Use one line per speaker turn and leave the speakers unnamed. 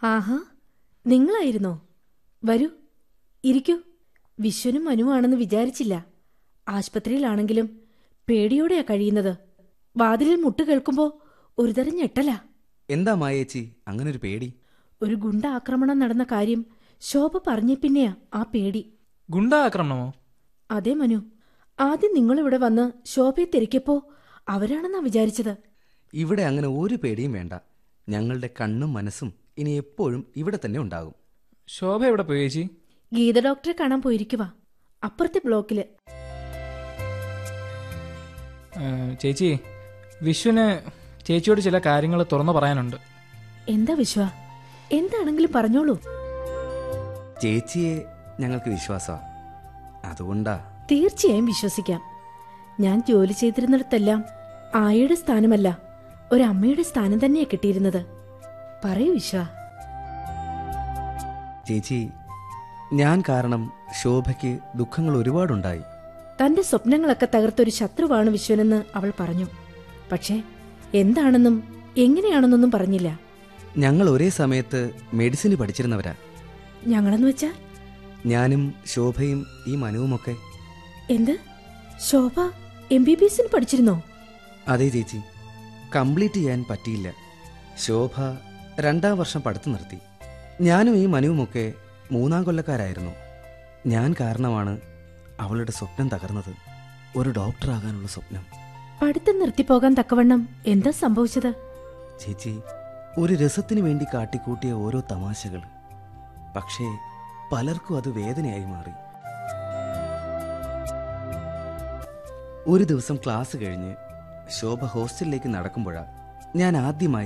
ആഹാ നിങ്ങളായിരുന്നോ വരൂ ഇരിക്കൂ വിശ്വനും മനുവാണെന്ന് വിചാരിച്ചില്ല ആശുപത്രിയിലാണെങ്കിലും പേടിയോടെയാ കഴിയുന്നത് വാതിലിൽ മുട്ട് കേൾക്കുമ്പോ ഒരുതരം ഞെട്ടലാ
എന്താ മായേച്ചി അങ്ങനൊരു പേടി
ഒരു ഗുണ്ട ആക്രമണം നടന്ന കാര്യം ശോഭ പറഞ്ഞ പിന്നെയാ ആ പേടി
ഗുണ്ടാ ആക്രമണമോ
അതെ മനു ആദ്യം നിങ്ങളിവിടെ വന്ന് ശോഭയെ തിരക്കിയപ്പോ അവരാണെന്നാ വിചാരിച്ചത്
ഇവിടെ അങ്ങനെ ഒരു പേടിയും വേണ്ട ഞങ്ങളുടെ കണ്ണും മനസ്സും ഇനി എപ്പോഴും ഇവിടെ തന്നെ ഉണ്ടാകും
ശോഭ എവിടെ പോയി ചേച്ചി
ഗീത ഡോക്ടറെ കാണാൻ പോയിരിക്കുവാ അപ്പുറത്തെ ബ്ലോക്കില്
ഏ, ചേച്ചി വിശ്വന് ചേച്ചിയോട് ചില കാര്യങ്ങൾ തുറന്നു പറയാനുണ്ട്
എന്താ വിശ്വ എന്താണെങ്കിലും പറഞ്ഞോളൂ
ചേച്ചിയെ ഞങ്ങൾക്ക് വിശ്വാസമാണ് അതുകൊണ്ടാ
തീർച്ചയായും വിശ്വസിക്കാം ഞാൻ ജോലി ചെയ്തിരുന്നിടത്തെല്ലാം ആയയുടെ സ്ഥാനമല്ല ഒരമ്മയുടെ സ്ഥാനം തന്നെയാ കിട്ടിയിരുന്നത് പറയൂ വിശ്വ
ചേച്ചി ഞാൻ കാരണം ശോഭയ്ക്ക് ദുഃഖങ്ങൾ ഒരുപാടുണ്ടായി
തന്റെ സ്വപ്നങ്ങളൊക്കെ തകർത്തൊരു ശത്രുവാണ് വിശ്വനെന്ന് അവൾ പറഞ്ഞു പക്ഷേ എന്താണെന്നും എങ്ങനെയാണെന്നൊന്നും പറഞ്ഞില്ല
ഞങ്ങൾ ഒരേ സമയത്ത് മെഡിസിന് പഠിച്ചിരുന്നവരാ
ഞങ്ങളെന്ന് വെച്ചാ
ഞാനും ശോഭയും ഈ മനുവുമൊക്കെ
എന്ത് ശോഭ എം ബി ബി എസിന് പഠിച്ചിരുന്നോ
അതെ ചേച്ചി കംപ്ലീറ്റ് ചെയ്യാൻ പറ്റിയില്ല ശോഭ രണ്ടാം വർഷം പഠിത്തം നിർത്തി ഞാനും ഈ മനുവുമൊക്കെ മൂന്നാം കൊല്ലക്കാരായിരുന്നു ഞാൻ കാരണമാണ് അവളുടെ സ്വപ്നം തകർന്നത് ഒരു ഡോക്ടറാകാനുള്ള സ്വപ്നം
പഠിത്തം നിർത്തിപ്പോകാൻ തക്കവണ്ണം എന്താ സംഭവിച്ചത്
ചേച്ചി ഒരു രസത്തിന് വേണ്ടി കാട്ടിക്കൂട്ടിയ ഓരോ തമാശകൾ പക്ഷേ പലർക്കും അത് വേദനയായി മാറി ഒരു ദിവസം ക്ലാസ് കഴിഞ്ഞ് ശോഭ ഹോസ്റ്റലിലേക്ക് നടക്കുമ്പോഴാണ് ഞാൻ ആദ്യമായി